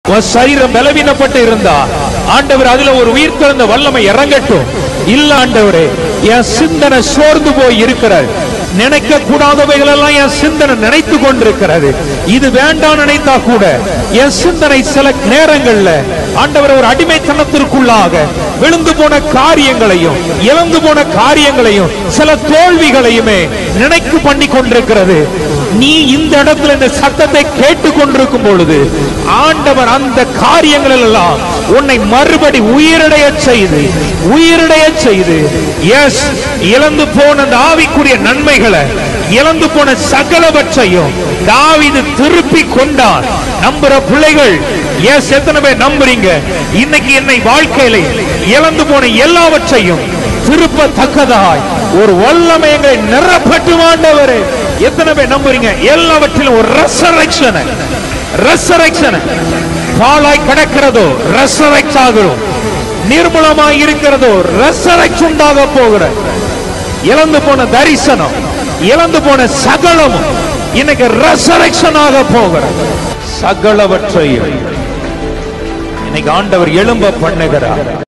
உன் சரீரம் பலவீனப்பட்டு இருந்தா ஆண்டவர் அதுல ஒரு உயிர் திறந்த வல்லமை இறங்கட்டும் இல்ல ஆண்டவரே என் சிந்தனை சோர்ந்து போய் இருக்கிறது நினைக்க கூடாதவைகள் எல்லாம் என் சிந்தனை நினைத்து கொண்டிருக்கிறது இது வேண்டாம் நினைத்தா கூட என் சிந்தனை சில நேரங்கள்ல ஆண்டவர் ஒரு அடிமைத்தனத்திற்குள்ளாக விழுந்து போன காரியங்களையும் இழந்து போன காரியங்களையும் சில தோல்விகளையுமே நினைக்கு பண்ணி கொண்டிருக்கிறது நீ இந்த இடத்துல இந்த சத்தத்தை கேட்டுக் கொண்டிருக்கும் பொழுது ஆண்டவர் அந்த காரியங்கள் எல்லாம் உன்னை மறுபடி உயிரடைய செய்து உயிரடைய செய்து எஸ் இழந்து போன அந்த ஆவிக்குரிய நன்மைகளை இழந்து போன சகலவற்றையும் தாவீது திருப்பி கொண்டான் நம்புற பிள்ளைகள் எஸ் எத்தனை பேர் நம்புறீங்க இன்னைக்கு என்னை வாழ்க்கையில இழந்து போன எல்லாவற்றையும் திருப்பத்தக்கதாய் ஒரு வல்லமை எங்களை நிரப்பட்டு ஆண்டவரே எத்தனை பேர் நம்புறீங்க எல்லாவற்றிலும் ஒரு ரெசரக்ஷன் ரெசரக்ஷன் பாலாய் கிடக்கிறதோ ரெசரக்ட் ஆகிறோம் நிர்மூலமாய் இருக்கிறதோ ரெசரக்ட் உண்டாக போகிற இழந்து போன தரிசனம் இழந்து போன சகலமும் இன்னைக்கு ரெசரக்ஷன் ஆக போகிற சகலவற்றையும் இன்னைக்கு ஆண்டவர் எழும்ப பண்ணுகிறார்